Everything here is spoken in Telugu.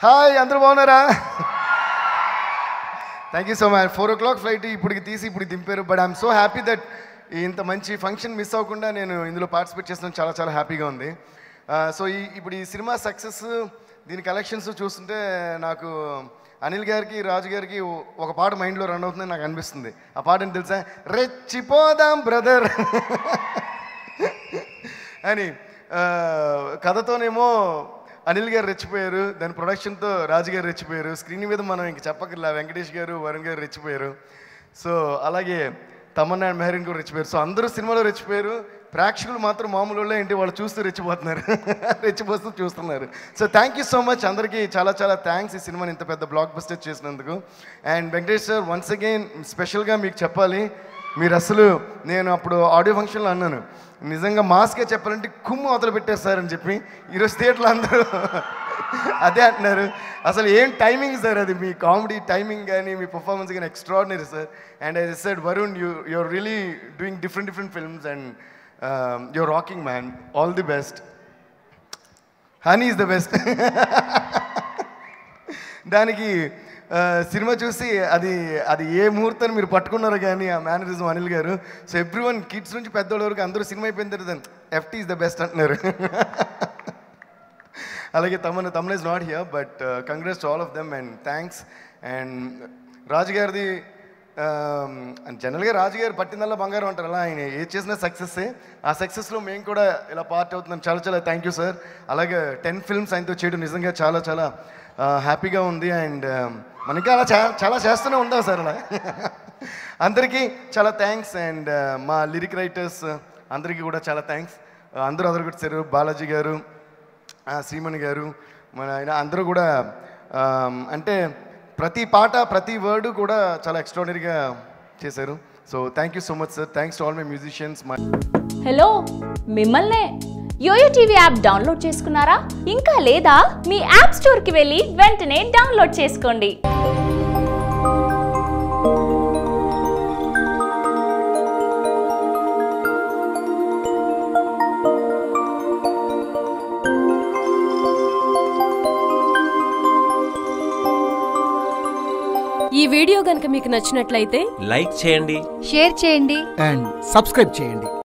హాయ్ అందరూ బాగున్నారా thank you so much four o'clock flight ఇప్పటికి తీసి ఇప్పుడు దింపారు but I'm so happy that ఇంత మంచి ఫంక్షన్ మిస్ అవ్వకుండా నేను ఇందులో పార్టిసిపేట్ చేస్తున్నాను చాలా చాలా హ్యాపీగా ఉంది సో ఈ ఇప్పుడు ఈ సినిమా సక్సెస్ దీని కలెక్షన్స్ చూస్తుంటే నాకు అనిల్ గారికి రాజు గారికి ఓ- ఒక పాట మైండ్లో రన్ అవుతుందని నాకు అనిపిస్తుంది ఆ పాట ఏంటి తెలుసా రెచ్చిపోదాం బ్రదర్ అని ఆ, కథతోనేమో అనిల్ గారు రెచ్చిపోయారు దాని ప్రొడక్షన్తో రాజు గారు రెచ్చిపోయారు స్క్రీన్ మీద మనం ఇంక చెప్పకర్లా వెంకటేష్ గారు వరుణ్ గారు రెచ్చిపోయారు సో అలాగే తమన్నా అండ్ మెహరీన్ కూడా రెచ్చిపోయారు సో అందరూ సినిమాలో రెచ్చిపోయారు ప్రేక్షకులు మాత్రం మామూలు వాళ్ళే ఏంటి వాళ్ళు చూస్తూ రెచ్చిపోతున్నారు రెచ్చిపోతూ చూస్తున్నారు so thank you so much అందరికీ చాలా చాలా థ్యాంక్స్ ఈ సినిమాని ఇంత పెద్ద బ్లాక్ బస్టర్ చేసినందుకు and Venkatesh sir once again స్పెషల్గా మీకు చెప్పాలి మీరు అసలు నేను అప్పుడు ఆడియో ఫంక్షన్లో అన్నాను నిజంగా మాస్కే చెప్పాలంటే కుమ్ము అవతల పెట్టేస్తారు అని చెప్పి ఈరోజు థియేటర్లో అందరూ అదే అంటున్నారు అసలు ఏం టైమింగ్ సార్ అది మీ కామెడీ టైమింగ్ కానీ మీ పర్ఫార్మెన్స్ కానీ extraordinary sir and I said Varun you you're really doing different different films and your rocking man all the best honey is the best దానికి ఆ, సినిమా చూసి అది అది ఏ ముహూర్తాన్ని మీరు పట్టుకున్నారో కానీ ఆ మేనరిజం అనిల్ గారు సో ఎవ్రీ వన్ కిడ్స్ నుంచి పెద్దోళ్ళ వరకు అందరూ సినిమా అయిపోయిన తర్వాత ఎఫ్టీ ఈజ్ ద బెస్ట్ అంటున్నారు అలాగే Thaman Thaman is not here but congrats to all of them and thanks and Raju గారిది జనరల్గా రాజు గారు పట్టిందల్లా బంగారం అంటారు అలా ఆయన ఏది చేసినా సక్సెస్సే ఆ సక్సెస్లో మేము కూడా ఇలా పార్ట్ అవుతున్నాం చాలా చాలా థ్యాంక్ యూ సార్ అలాగే టెన్ ఫిల్మ్స్ ఆయనతో చేయడం నిజంగా చాలా చాలా హ్యాపీగా ఉంది అండ్ మనకి అలా చా- చాలా చేస్తూనే ఉందాం సార్ అలా అందరికీ చాలా థ్యాంక్స్ అండ్ మా లిరిక్ రైటర్స్ అందరికీ కూడా చాలా థ్యాంక్స్ అందరూ అదరగొట్టారు బాలాజీ గారు ఆ, శ్రీమణి గారు మన ఆయన అందరూ కూడా ఆమ్, అంటే ప్రతి పాట ప్రతి వర్డ్ కూడా చాలా ఎక్స్ట్రాడనరీగా చేశారు so thank you so much sir thanks to all my musicians my hello మిమ్మల్నే యోయో టీవీ యాప్ డౌన్లోడ్ చేసుకున్నారా ఇంకా లేదా మీ యాప్ స్టోర్కి వెళ్ళి వెంటనే డౌన్లోడ్ చేసుకోండి ఈ వీడియో గనుక మీకు నచ్చినట్లయితే లైక్ చేయండి షేర్ చేయండి అండ్ సబ్స్క్రైబ్ చేయండి